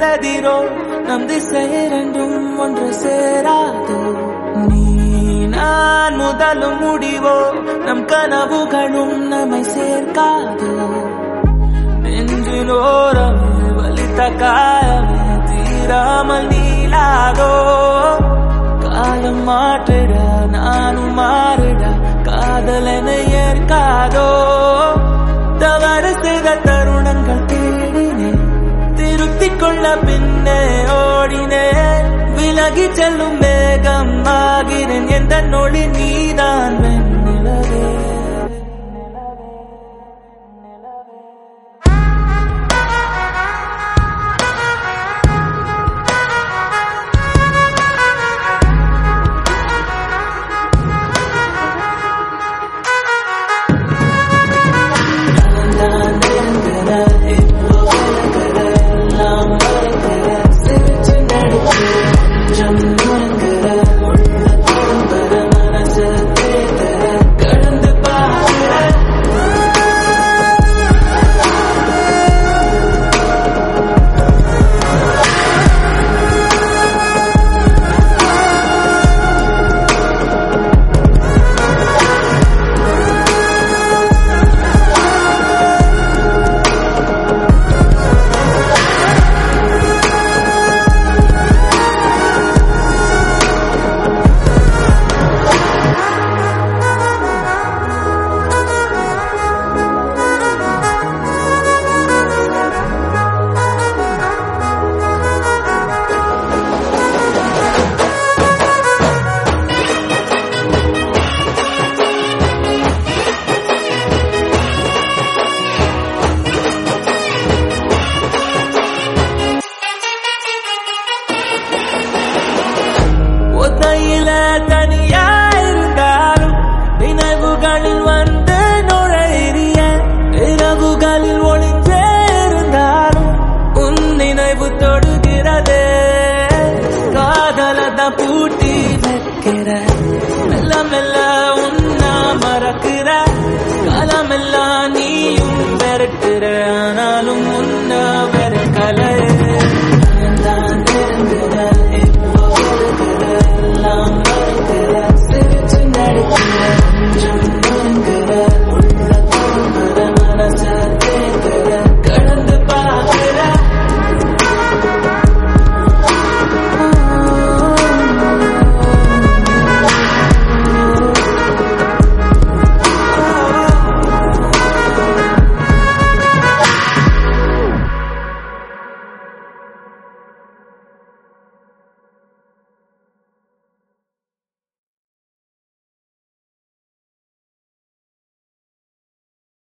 நிலதிரோ நம் திசை இரண்டும் ஒன்று சேராதோ நீ நான் முதலும் முடிவோ நம் கனவுகளும் நம்மை சேர்க்காதோ நெஞ்சினோரம் வலித்த காயமே தீராமல் நீளாதோ காலம் மாற்றிட நானும் மாறிட காதலென ஏற்காதோ தவறு செய்த தருணங்கள் தேடினேன் திருத்திக் கொள்ள பின்னே ஓடினேன் விலகி செல்லும் வேகம் ஆகிறேன் எந்த நொழி நீதான் வெண்ணிலவே ஒத்தையில தனியா இருந்தாலும் நினைவுகளில் வந்து நுழைறிய இரவுகளில் ஒளிஞ்சே இருந்தாலும் உன் நினைவு தொடுகிறதே காதலத பூட்டி வைக்கிற மெல்ல மெல்ல உன்னா மறக்கிற காலமெல்லாம் நீயும் பெருக்கிற ஆனாலும் உன்ன